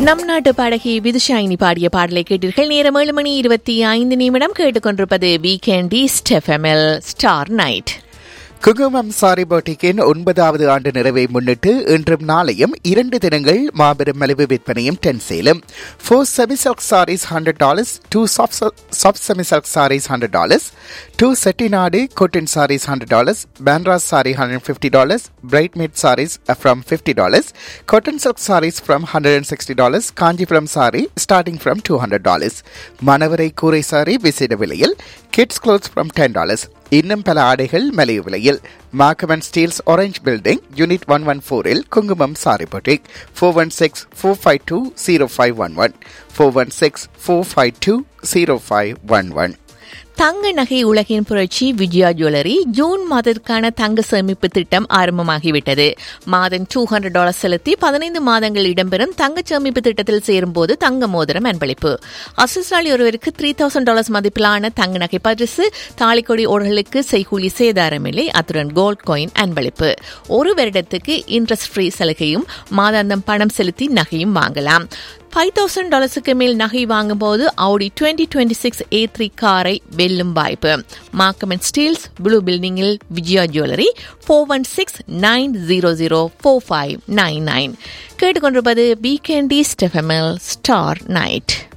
நம் நாட்டு பாடகி விதுஷாயினி பாடிய பாடலை கேட்டீர்கள் நேரம் ஏழு மணி இருபத்தி ஐந்து நிமிடம் கேட்டுக்கொண்டிருப்பது வீக்கெண்டி ஸ்டெஃபெமில் ஸ்டார் நைட் குங்குமம் சாரி போட்டிக்கின் ஒன்பதாவது ஆண்டு நிறைவை முன்னிட்டு இன்றும் நாளையும் இரண்டு தினங்கள் மாபெரும் மலிவு விற்பனையும் டென் சேலும் four semi silk saris hundred dollars two soft semi silk saris hundred dollars two Chettinad cotton saris hundred dollars பேண்ட்ராஸ் sari hundred fifty dollars bright made saris from fifty dollars cotton silk saris from hundred and sixty dollars Kanchipuram sari starting from two hundred dollars மணவரை கூரை சாரி விசேட விலையில் kids clothes from ten dollars இன்னும் பல ஆடைகள் மலிவு விலையில் Markham Steeles orange building unit one one ஃபோரில் Kungumam sari boutique four one six four five two zero five one one four one six four five two zero five one one தங்க நகை உலகின் புரட்சி விஜயா ஜுவல்லரி ஜூன் மாதத்திற்கான தங்க சேமிப்பு திட்டம் ஆரம்பமாகிவிட்டது மாதம் டூ ஹண்ட்ரட் டாலர் செலுத்தி பதினைந்து மாதங்கள் இடம்பெறும் தங்க சேமிப்பு திட்டத்தில் சேரும்போது தங்க மோதிரம் அன்பளிப்பு அசிசாலி ஒருவருக்கு த்ரீ தௌசண்ட் டாலர்ஸ் மதிப்பிலான தங்க நகை பரிசு தாலிக்கொடி ஓடர்களுக்கு செய்கூலி சேதாரமில்லை அத்துடன் கோல்ட் காயின் அன்பளிப்பு ஒரு வருடத்துக்கு இன்ட்ரெஸ்ட் ஃப்ரீ சலுகையும் மாதாந்தம் பணம் செலுத்தி நகையும் வாங்கலாம் ஃபைவ் தௌசண்ட் டாலர்ஸுக்கு மேல் நகை வாங்கும்போது Audi twenty twenty six A three காரை வெல்லும் வாய்ப்பு மார்க்கமெண்ட் ஸ்டீல்ஸ் ப்ளூ பில்டிங்கில் Vijaya jewellery four one six nine zero zero four five nine nine கேட்டுக்கொண்டிருப்பது வீக்கெண்டி ஸ்டெஃபெமல் ஸ்டார் நைட்